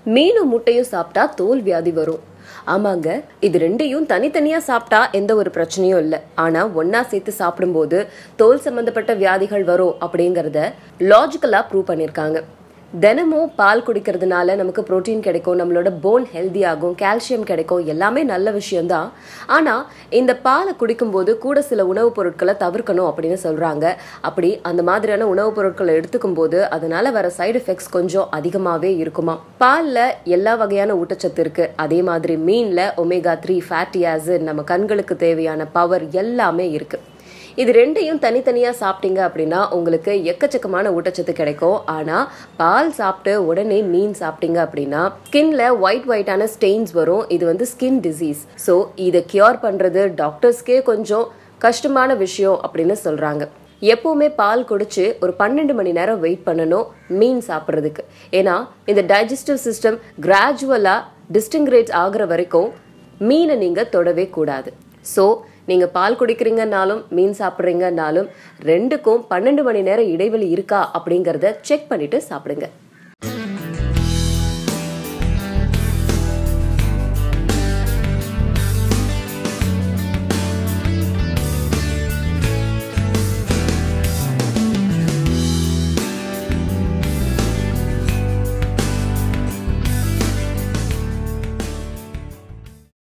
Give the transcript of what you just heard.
மீனும் முட்டையும் சாப்பிட்டா தோல் வியாதி வரும் ஆமாங்க இது ரெண்டையும் தனித்தனியா சாப்பிட்டா எந்த ஒரு பிரச்சனையும் இல்லை ஆனா ஒன்னா சேர்த்து சாப்பிடும்போது தோல் சம்பந்தப்பட்ட வியாதிகள் வரும் அப்படிங்கறத லாஜிக்கலா ப்ரூவ் பண்ணிருக்காங்க தினமும் பால் குடிக்கிறதுனால நமக்கு புரோட்டீன் கிடைக்கும் நம்மளோட போன் ஹெல்தி ஆகும் கால்சியம் கிடைக்கும் எல்லாமே நல்ல விஷயம்தான் ஆனா இந்த பாலை குடிக்கும்போது கூட சில உணவுப் பொருட்களை தவிர்க்கணும் அப்படின்னு சொல்றாங்க அப்படி அந்த மாதிரியான உணவுப் பொருட்களை எடுத்துக்கும் போது அதனால வர சைடு எஃபெக்ட்ஸ் கொஞ்சம் அதிகமாவே இருக்குமா பால்ல எல்லா வகையான ஊட்டச்சத்து இருக்கு அதே மாதிரி மீன்ல ஒமேகா த்ரீ ஃபேட்டி ஆசிட் நம்ம கண்களுக்கு தேவையான பவர் எல்லாமே இருக்கு இது ரெண்டையும் தனித்தனியா சாப்பிட்டீங்க அப்படின்னா உங்களுக்கு எக்கச்சக்கமான ஊட்டச்சத்து கிடைக்கும் ஆனா பால் சாப்பிட்டு உடனே மீன் சாப்பிட்டீங்க அப்படின்னா ஸ்கின்ல ஒயிட் ஒயிட்டான ஸ்டெயின்ஸ் வரும் இது வந்து ஸ்கின் டிசீஸ் ஸோ இதை கியூர் பண்றது டாக்டர்ஸ்க்கே கொஞ்சம் கஷ்டமான விஷயம் அப்படின்னு சொல்றாங்க எப்பவுமே பால் குடிச்சு ஒரு பன்னெண்டு மணி நேரம் வெயிட் பண்ணணும் மீன் சாப்பிட்றதுக்கு ஏன்னா இந்த டைஜஸ்டிவ் சிஸ்டம் கிராஜுவலா டிஸ்டிங்கிரேட் ஆகுற வரைக்கும் மீனை நீங்க தொடவே கூடாது ஸோ நீங்க பால் குடிக்கிறீங்கன்னாலும் மீன் சாப்பிட்றீங்கன்னாலும் ரெண்டுக்கும் பன்னெண்டு மணி நேரம் இடைவெளி இருக்கா அப்படிங்கறத செக் பண்ணிட்டு சாப்பிடுங்க